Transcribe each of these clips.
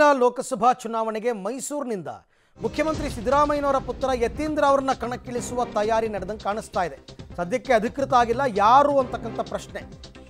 ಮುಂದಿನ ಲೋಕಸಭಾ ಚುನಾವಣೆಗೆ ಮೈಸೂರಿನಿಂದ ಮುಖ್ಯಮಂತ್ರಿ ಸಿದ್ದರಾಮಯ್ಯನವರ ಪುತ್ರ ಯತೀಂದ್ರ ಅವರನ್ನ ಕಣಕ್ಕಿಳಿಸುವ ತಯಾರಿ ನಡೆದಂಗೆ ಕಾಣಿಸ್ತಾ ಇದೆ ಸದ್ಯಕ್ಕೆ ಅಧಿಕೃತ ಆಗಿಲ್ಲ ಯಾರು ಅಂತಕ್ಕಂಥ ಪ್ರಶ್ನೆ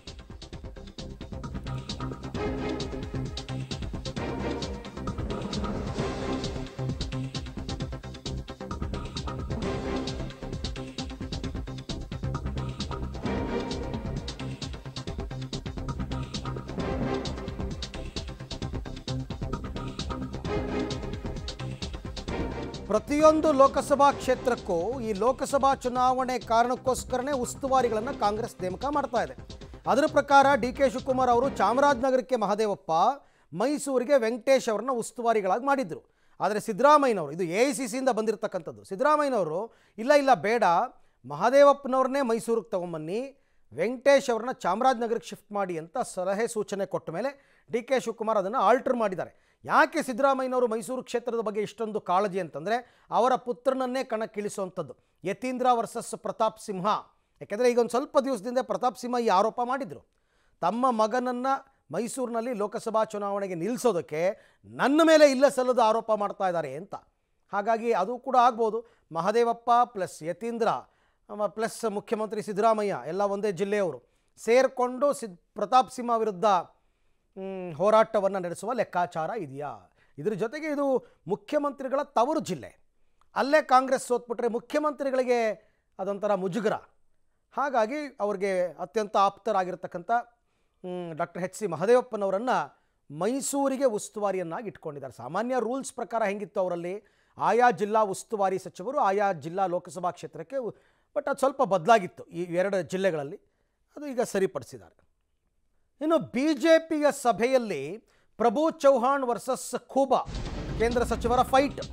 ಪ್ರತಿಯೊಂದು ಲೋಕಸಭಾ ಕ್ಷೇತ್ರಕ್ಕೂ ಈ ಲೋಕಸಭಾ ಚುನಾವಣೆ ಕಾರಣಕ್ಕೋಸ್ಕರನೇ ಉಸ್ತುವಾರಿಗಳನ್ನು ಕಾಂಗ್ರೆಸ್ ನೇಮಕ ಮಾಡ್ತಾ ಇದೆ ಅದರ ಪ್ರಕಾರ ಡಿ ಕೆ ಶಿವಕುಮಾರ್ ಅವರು ಚಾಮರಾಜನಗರಕ್ಕೆ ಮಹದೇವಪ್ಪ ಮೈಸೂರಿಗೆ ವೆಂಕಟೇಶ್ ಅವರನ್ನ ಉಸ್ತುವಾರಿಗಳಾಗಿ ಮಾಡಿದ್ರು ಆದರೆ ಸಿದ್ದರಾಮಯ್ಯನವರು ಇದು ಎ ಐ ಸಿ ಸಿಯಿಂದ ಬಂದಿರತಕ್ಕಂಥದ್ದು ಸಿದ್ದರಾಮಯ್ಯನವರು ಇಲ್ಲ ಇಲ್ಲ ಬೇಡ ಮಹದೇವಪ್ಪನವ್ರನ್ನೇ ಮೈಸೂರಿಗೆ ತಗೊಂಬನ್ನಿ ವೆಂಕಟೇಶ್ ಅವ್ರನ್ನ ಚಾಮರಾಜನಗರಕ್ಕೆ ಶಿಫ್ಟ್ ಮಾಡಿ ಅಂತ ಸಲಹೆ ಸೂಚನೆ ಕೊಟ್ಟ ಮೇಲೆ ಡಿ ಕೆ ಶಿವಕುಮಾರ್ ಅದನ್ನು ಆಲ್ಟರ್ ಮಾಡಿದ್ದಾರೆ ಯಾಕೆ ಸಿದ್ದರಾಮಯ್ಯನವರು ಮೈಸೂರು ಕ್ಷೇತ್ರದ ಬಗ್ಗೆ ಇಷ್ಟೊಂದು ಕಾಳಜಿ ಅಂತಂದರೆ ಅವರ ಪುತ್ರನನ್ನೇ ಕಣಕ್ಕಿಳಿಸುವಂಥದ್ದು ಯತೀಂದ್ರ ವರ್ಸಸ್ ಪ್ರತಾಪ್ ಸಿಂಹ ಯಾಕೆಂದರೆ ಈಗ ಒಂದು ಸ್ವಲ್ಪ ದಿವಸದಿಂದ ಪ್ರತಾಪ್ ಸಿಂಹ ಈ ಆರೋಪ ಮಾಡಿದರು ತಮ್ಮ ಮಗನನ್ನು ಮೈಸೂರಿನಲ್ಲಿ ಲೋಕಸಭಾ ಚುನಾವಣೆಗೆ ನಿಲ್ಲಿಸೋದಕ್ಕೆ ನನ್ನ ಮೇಲೆ ಇಲ್ಲ ಸಲ್ಲದ ಆರೋಪ ಮಾಡ್ತಾ ಇದ್ದಾರೆ ಅಂತ ಹಾಗಾಗಿ ಅದು ಕೂಡ ಆಗ್ಬೋದು ಮಹದೇವಪ್ಪ ಪ್ಲಸ್ ಯತೀಂದ್ರ ಪ್ಲಸ್ ಮುಖ್ಯಮಂತ್ರಿ ಸಿದ್ದರಾಮಯ್ಯ ಎಲ್ಲ ಒಂದೇ ಜಿಲ್ಲೆಯವರು ಸೇರಿಕೊಂಡು ಸಿದ್ ಪ್ರತಾಪ್ ಸಿಂಹ ವಿರುದ್ಧ ಹೋರಾಟವನ್ನು ನಡೆಸುವ ಲೆಕ್ಕಾಚಾರ ಇದೆಯಾ ಇದ್ರ ಜೊತೆಗೆ ಇದು ಮುಖ್ಯಮಂತ್ರಿಗಳ ತವರು ಜಿಲ್ಲೆ ಅಲ್ಲೇ ಕಾಂಗ್ರೆಸ್ ಸೋತ್ಬಿಟ್ರೆ ಮುಖ್ಯಮಂತ್ರಿಗಳಿಗೆ ಅದೊಂಥರ ಮುಜುಗರ ಹಾಗಾಗಿ ಅವ್ರಿಗೆ ಅತ್ಯಂತ ಆಪ್ತರಾಗಿರ್ತಕ್ಕಂಥ ಡಾಕ್ಟರ್ ಎಚ್ ಸಿ ಮಹದೇವಪ್ಪನವರನ್ನು ಮೈಸೂರಿಗೆ ಉಸ್ತುವಾರಿಯನ್ನಾಗಿ ಇಟ್ಕೊಂಡಿದ್ದಾರೆ ಸಾಮಾನ್ಯ ರೂಲ್ಸ್ ಪ್ರಕಾರ ಹೆಂಗಿತ್ತು ಅವರಲ್ಲಿ ಆಯಾ ಜಿಲ್ಲಾ ಉಸ್ತುವಾರಿ ಸಚಿವರು ಆಯಾ ಜಿಲ್ಲಾ ಲೋಕಸಭಾ ಕ್ಷೇತ್ರಕ್ಕೆ ಬಟ್ ಅದು ಸ್ವಲ್ಪ ಬದಲಾಗಿತ್ತು ಈ ಎರಡು ಜಿಲ್ಲೆಗಳಲ್ಲಿ ಅದು ಈಗ ಸರಿಪಡಿಸಿದ್ದಾರೆ ಇನ್ನು ಬಿ ಜೆ ಪಿಯ ಸಭೆಯಲ್ಲಿ ಪ್ರಭು ಚೌಹಾಣ್ ವರ್ಸಸ್ ಖೂಬಾ ಕೇಂದ್ರ ಸಚಿವರ ಫೈಟ್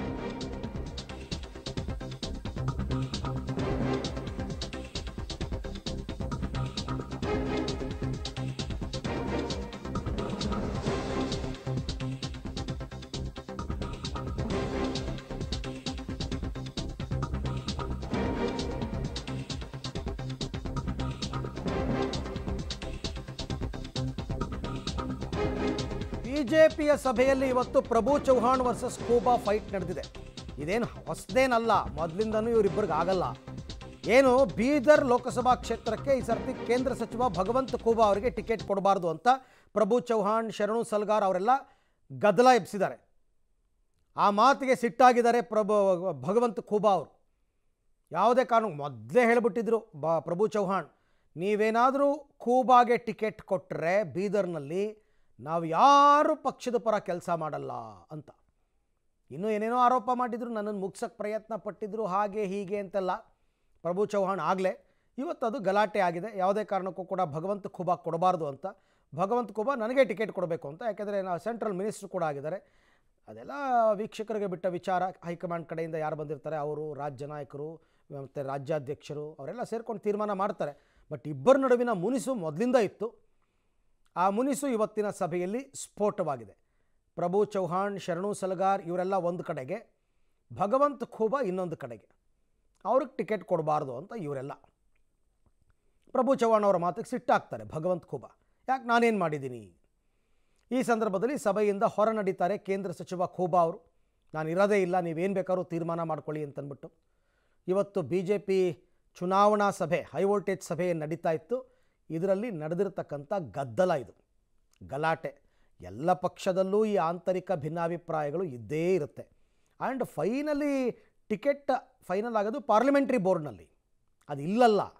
ಬಿಜೆಪಿಯ ಸಭೆಯಲ್ಲಿ ಇವತ್ತು ಪ್ರಭು ಚೌಹಾಣ್ ವರ್ಸಸ್ ಖೂಬಾ ಫೈಟ್ ನಡೆದಿದೆ ಇದೇನು ಹೊಸದೇನಲ್ಲ ಮೊದಲಿಂದನೂ ಇವರಿಬ್ಬರಿಗೆ ಆಗಲ್ಲ ಏನು ಬೀದರ್ ಲೋಕಸಭಾ ಕ್ಷೇತ್ರಕ್ಕೆ ಈ ಸರ್ತಿ ಕೇಂದ್ರ ಸಚಿವ ಭಗವಂತ ಖೂಬಾ ಅವರಿಗೆ ಟಿಕೆಟ್ ಕೊಡಬಾರ್ದು ಅಂತ ಪ್ರಭು ಚೌಹಾಣ್ ಶರಣು ಸಲ್ಗಾರ್ ಅವರೆಲ್ಲ ಗದ್ದಲ ಎಬ್ಸಿದ್ದಾರೆ ಆ ಮಾತಿಗೆ ಸಿಟ್ಟಾಗಿದ್ದಾರೆ ಪ್ರಭು ಭಗವಂತ ಖೂಬಾ ಅವರು ಯಾವುದೇ ಕಾರಣಕ್ಕೆ ಮೊದಲೇ ಹೇಳಿಬಿಟ್ಟಿದ್ರು ಬ ಪ್ರಭು ಚೌಹಾಣ್ ನೀವೇನಾದರೂ ಖೂಬಾಗೆ ಟಿಕೆಟ್ ಕೊಟ್ಟರೆ ಬೀದರ್ನಲ್ಲಿ ನಾವು ಯಾರು ಪಕ್ಷದ ಪರ ಕೆಲಸ ಮಾಡಲ್ಲ ಅಂತ ಇನ್ನೂ ಏನೇನೋ ಆರೋಪ ಮಾಡಿದ್ರು ನನ್ನನ್ನು ಮುಗ್ಸೋಕ್ಕೆ ಪ್ರಯತ್ನ ಪಟ್ಟಿದ್ರು ಹಾಗೆ ಹೀಗೆ ಅಂತೆಲ್ಲ ಪ್ರಭು ಚೌಹಾಣ್ ಆಗಲೇ ಇವತ್ತು ಅದು ಗಲಾಟೆ ಆಗಿದೆ ಯಾವುದೇ ಕಾರಣಕ್ಕೂ ಕೂಡ ಭಗವಂತ ಖುಬಾ ಕೊಡಬಾರ್ದು ಅಂತ ಭಗವಂತ ಖುಬಾ ನನಗೆ ಟಿಕೆಟ್ ಕೊಡಬೇಕು ಅಂತ ಯಾಕೆಂದರೆ ನಾವು ಸೆಂಟ್ರಲ್ ಮಿನಿಸ್ಟ್ರು ಕೂಡ ಆಗಿದ್ದಾರೆ ಅದೆಲ್ಲ ವೀಕ್ಷಕರಿಗೆ ಬಿಟ್ಟ ವಿಚಾರ ಹೈಕಮಾಂಡ್ ಕಡೆಯಿಂದ ಯಾರು ಬಂದಿರ್ತಾರೆ ಅವರು ರಾಜ್ಯ ನಾಯಕರು ಮತ್ತು ರಾಜ್ಯಾಧ್ಯಕ್ಷರು ಅವರೆಲ್ಲ ಸೇರ್ಕೊಂಡು ತೀರ್ಮಾನ ಮಾಡ್ತಾರೆ ಬಟ್ ಇಬ್ಬರ ನಡುವಿನ ಮುನಿಸು ಮೊದಲಿಂದ ಇತ್ತು ಆ ಮುನಿಸು ಇವತ್ತಿನ ಸಭೆಯಲ್ಲಿ ಸ್ಫೋಟವಾಗಿದೆ ಪ್ರಭು ಚೌಹಾಣ್ ಶರಣು ಸಲಗಾರ್ ಇವರೆಲ್ಲ ಒಂದು ಕಡೆಗೆ ಭಗವಂತ್ ಖೂಬಾ ಇನ್ನೊಂದು ಕಡೆಗೆ ಅವ್ರಿಗೆ ಟಿಕೆಟ್ ಕೊಡಬಾರ್ದು ಅಂತ ಇವರೆಲ್ಲ ಪ್ರಭು ಚೌಹಾಣ್ ಅವರ ಮಾತಿಗೆ ಸಿಟ್ಟಾಗ್ತಾರೆ ಭಗವಂತ್ ಖೂಬಾ ಯಾಕೆ ನಾನೇನು ಮಾಡಿದ್ದೀನಿ ಈ ಸಂದರ್ಭದಲ್ಲಿ ಸಭೆಯಿಂದ ಹೊರ ನಡೀತಾರೆ ಕೇಂದ್ರ ಸಚಿವ ಖೂಬಾ ಅವರು ನಾನು ಇರೋದೇ ಇಲ್ಲ ನೀವೇನು ಬೇಕಾದ್ರೂ ತೀರ್ಮಾನ ಮಾಡ್ಕೊಳ್ಳಿ ಅಂತಂದ್ಬಿಟ್ಟು ಇವತ್ತು ಬಿ ಜೆ ಪಿ ಚುನಾವಣಾ ಸಭೆ ಹೈ ವೋಲ್ಟೇಜ್ ಸಭೆ ನಡೀತಾ ಇತ್ತು ಇದರಲ್ಲಿ ನಡೆದಿರತಕ್ಕಂಥ ಗದ್ದಲ ಇದು ಗಲಾಟೆ ಎಲ್ಲ ಪಕ್ಷದಲ್ಲೂ ಈ ಆಂತರಿಕ ಭಿನ್ನಾಭಿಪ್ರಾಯಗಳು ಇದ್ದೇ ಇರುತ್ತೆ ಆ್ಯಂಡ್ ಫೈನಲಿ ಟಿಕೆಟ್ ಫೈನಲ್ ಆಗೋದು ಪಾರ್ಲಿಮೆಂಟ್ರಿ ಬೋರ್ಡ್ನಲ್ಲಿ ಅದು ಇಲ್ಲಲ್ಲ